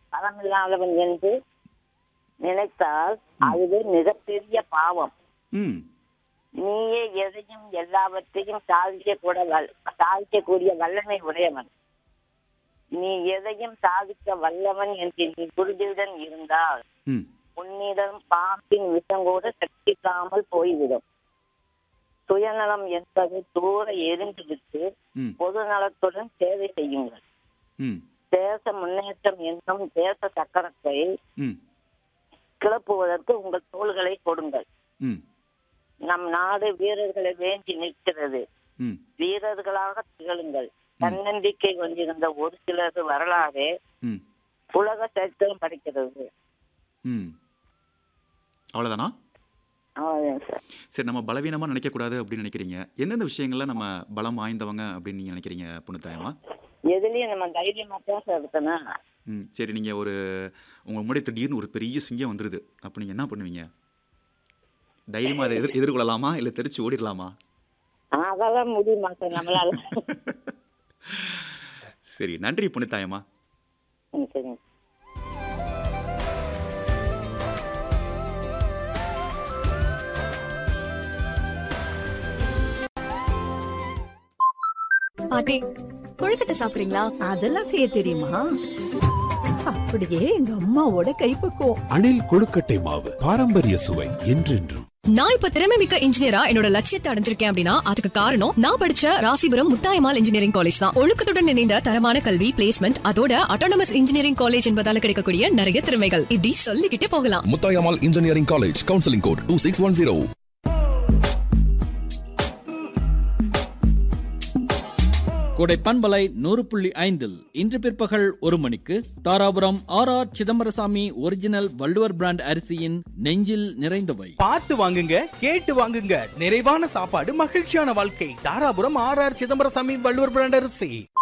பலமில்லாதவன் என்று நினைத்தால் அதுவே மிகப்பெரிய பாவம் ம் நீயே எதையும் எல்லாவற்றையும் சாதிக்க கூட வல்- சாதிக்கக்கூடிய வல்லமை உடையவன் நீ எதையும் சாதிக்க வல்லவன் என்று நீ குருதியுடன் இருந்தால் ம் உன்னிடம் பாம்பின் விஷம் கூட சக்திக்காமல் போய்விடும் சுயநலம் என்பது தூர எரிந்துவிட்டு ம் பொது நலத்துடன் சேவை செய்யுங்கள் ம் தேச முன்னேற்றம் என்னும் தேச சக்கரத்தை ம் கிளப்புவதற்கு உங்கள் தோள்களை கொடுங்கள் ம் நம் நாடு வீரர்களை வேண்டி நிற்கிறது ம் வீரர்களாக திகழுங்கள் தன்னம்பிக்கை கொண்டிருந்த ஒரு சிலர் வரலாறு ம் உலக சரித்திரம் படிக்கிறது ம் அவ்வளோதானா அவ்வளவுதான் சார் சரி நம்ம பலவீனமாக நினைக்கக்கூடாது அப்படின்னு நினைக்கிறீங்க எந்தெந்த விஷயங்கள்ல நம்ம பலம் வாய்ந்தவங்க அப்படின்னு நீங்கள் நினைக்கிறீங்க புண்ணியத்தாயமா எதுலயும் நம்ம தைரியமா தான் சார் இருக்கணும் ம் சரி நீங்கள் ஒரு உங்கள் முன்னாடி திடீர்னு ஒரு பெரிய சிங்கம் வந்துடுது அப்போ நீங்கள் என்ன பண்ணுவீங்க தைரியமாக அதை எதிர் எதிர்கொள்ளலாமா இல்லை தெரிச்சு ஓடிடலாமா அதெல்லாம் முடியுமா சார் நம்மளால சரி நன்றி புண்ணியத்தாயம்மா ம், சரிங்க பாட்டி கொழுக்கட்டை சாப்பிடுறீங்களா அதெல்லாம் செய்ய தெரியுமா அப்படியே எங்க அம்மாவோட கைப்பக்குவம் அணில் கொழுக்கட்டை மாவு பாரம்பரிய சுவை என்றென்றும் நான் இப்ப திறமை மிக்க இன்ஜினியரா என்னோட லட்சியத்தை அடைஞ்சிருக்கேன் அப்படின்னா அதுக்கு காரணம் நான் படிச்ச ராசிபுரம் முத்தாயமால் இன்ஜினியரிங் காலேஜ் தான் ஒழுக்கத்துடன் இணைந்த தரமான கல்வி பிளேஸ்மெண்ட் அதோட அட்டானமஸ் இன்ஜினியரிங் காலேஜ் என்பதால கிடைக்கக்கூடிய நிறைய திறமைகள் இப்படி சொல்லிக்கிட்டே போகலாம் Muthayammal engineering college counselling code two six one zero Kodai பண்பலை நூறு புள்ளி ஐந்தில் இன்று பிற்பகல் ஒரு மணிக்கு Dharapuram R R Chidambarasamy original Valluvar brand அரிசியின் நெஞ்சில் நிறைந்தவை பார்த்து வாங்குங்க கேட்டு வாங்குங்க நிறைவான சாப்பாடு மகிழ்ச்சியான வாழ்க்கை Dharapuram R R Chidambarasamy Valluvar brand அரிசி